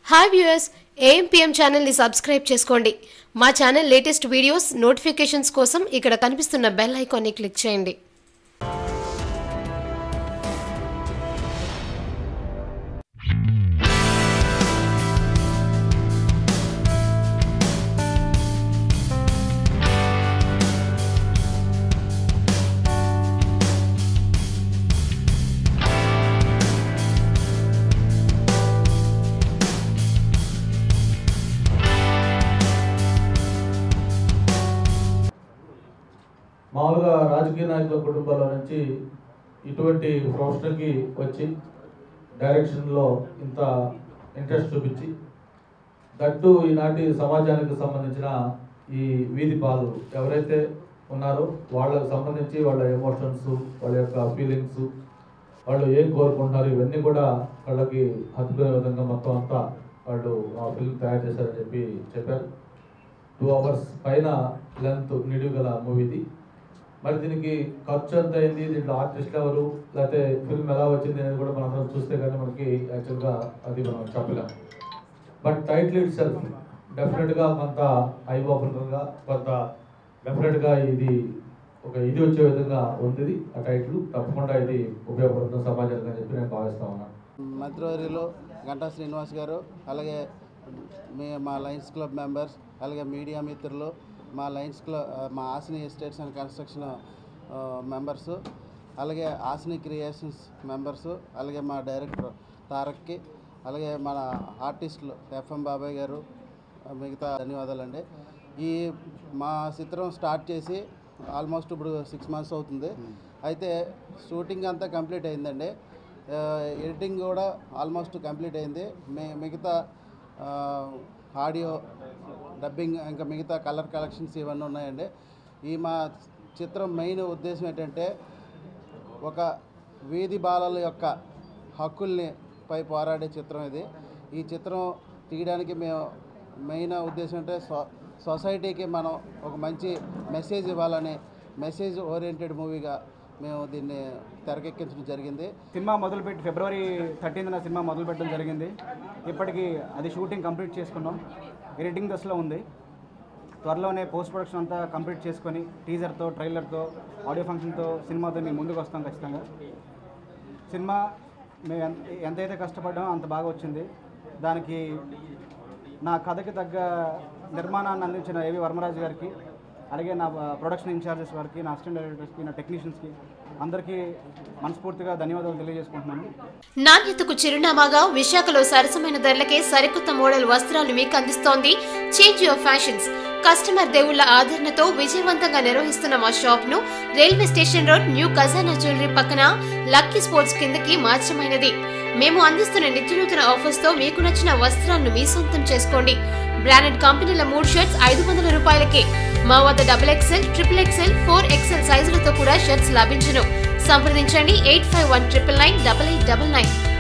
hi viewers AMPM ఛానల్ని subscribe చేసుకోండి మా ఛానల్ లేటెస్ట్ వీడియోస్ నోటిఫికేషన్స్ కోసం ఇక్కడ కనిపిస్తున్న బెల్ ఐకాన్ని క్లిక్ చేయండి మామూలుగా రాజకీయ నాయకుల కుటుంబాల నుంచి ఇటువంటి ప్రొఫెషన్కి వచ్చి డైరెక్షన్లో ఇంత ఇంట్రెస్ట్ చూపించి దట్టు ఈనాటి సమాజానికి సంబంధించిన ఈ వీధి బాలలు ఎవరైతే ఉన్నారో వాళ్ళకి సంబంధించి వాళ్ళ ఎమోషన్స్ వాళ్ళ యొక్క ఫీలింగ్స్ వాళ్ళు ఏం కోరుకుంటున్నారు ఇవన్నీ కూడా వాళ్ళకి హత్తుకునే విధంగా మొత్తం అంతా వాళ్ళు ఆ ఫిల్మ్ తయారు చేశారని చెప్పి చెప్పారు టూ అవర్స్ పైన లెంత్ నిడివి గల మూవీది మరి దీనికి ఖర్చు ఎంత అయింది దీంట్లో ఆర్టిస్టులు ఎవరు లేకపోతే ఫిల్మ్ ఎలా వచ్చింది అనేది కూడా మనం అందరం చూస్తే కానీ మనకి యాక్చువల్గా అది మనం చెప్పలేం బట్ టైటిల్ ఇట్ సెల్ఫ్ డెఫినెట్గా కొంత ఐ ఓపెనర్గా కొంత డెఫినెట్గా ఇది ఒక ఇది వచ్చే విధంగా ఉంది ఆ టైటిల్ తప్పకుండా ఇది ఉపయోగపడుతుంది సమాజానికి అని చెప్పి నేను భావిస్తా ఉన్నాను మంత్రివర్యులు గంటా శ్రీనివాస్ గారు అలాగే మీ మా లయన్స్ క్లబ్ మెంబర్స్ అలాగే మీడియా మిత్రులు మా లయన్స్ క్లబ్ మా Asini estates and construction members అలాగే ఆసిని క్రియేషన్స్ మెంబర్స్ అలాగే మా డైరెక్టర్ తారక్కి అలాగే మన ఆర్టిస్టులు ఎఫ్ఎం బాబాయ్ గారు మిగతా ధన్యవాదాలండి ఈ మా చిత్రం స్టార్ట్ చేసి ఆల్మోస్ట్ ఇప్పుడు సిక్స్ మంత్స్ అవుతుంది అయితే షూటింగ్ అంతా కంప్లీట్ అయిందండి ఆ, ఎడిటింగ్ కూడా ఆల్మోస్ట్ కంప్లీట్ అయింది మి మిగతా ఆ, ఆడియో డబ్బింగ్ ఇంకా మిగతా కలర్ కలెక్షన్స్ ఇవన్నీ ఉన్నాయండి ఈ మా చిత్రం మెయిన్ ఉద్దేశం ఏంటంటే ఒక వీధి బాలల యొక్క హక్కుల్ని పై పోరాడే చిత్రం ఇది ఈ చిత్రం తీయడానికి మేము మెయిన్ ఉద్దేశం అంటే సో సొసైటీకి మనం ఒక మంచి మెసేజ్ ఇవ్వాలని మెసేజ్ ఓరియంటెడ్ మూవీగా మేము దీన్ని తెరకెక్కించడం జరిగింది సినిమా మొదలుపెట్టి ఫిబ్రవరి థర్టీన్త్న సినిమా మొదలు పెట్టడం జరిగింది ఇప్పటికి అది షూటింగ్ కంప్లీట్ చేసుకున్నాం ఎడిటింగ్ దశలో ఉంది త్వరలోనే పోస్ట్ ప్రొడక్షన్ అంతా కంప్లీట్ చేసుకొని టీజర్తో ట్రైలర్తో ఆడియో ఫంక్షన్తో సినిమాతో మేము ముందుకు వస్తాం ఖచ్చితంగా సినిమా మేము ఎంత ఎంతైతే కష్టపడ్డామో అంత బాగా వచ్చింది దానికి నా కథకి తగ్గ నిర్మాణాన్ని అందించిన ఏవి వర్మరాజు గారికి అలాగే నా ప్రొడక్షన్ ఇన్ఛార్జెస్ వారికి నా అసిస్టెంట్ డైరెక్టర్స్కి నా టెక్నీషియన్స్కి అందరికీ మనస్ఫూర్తిగా ధన్యవాదాలు తెలియజేసుకుంటున్నాను నాణ్యతకు చిరునామాగా విశాఖలో సరసమైన ధరలకే సరికొత్త మోడల్ వస్త్రాలు మీకు అందిస్తోంది చేంజ్ యువర్ ఫ్యాషన్స్ కస్టమర్ దేవుళ్ల ఆదరణతో విజయవంతంగా నిర్వహిస్తున్న మా షాప్ ను railway station road new Khazana jewellery పక్కన లక్కీ స్పోర్ట్స్ కిందకి మార్చమైనది మేము అందిస్తున్న నిత్యనూతన ఆఫర్స్ తో మీకు నచ్చిన వస్త్రాలను మీ సొంతం చేసుకోండి బ్రాండెడ్ కంపెనీల మూడు షర్ట్స్ ఐదు వందల రూపాయలకే మా వద్ద double XL triple XL four XL సైజులతో కూడా షర్ట్స్ లభించును సంప్రదించండి eight five one triple nine double eight double nine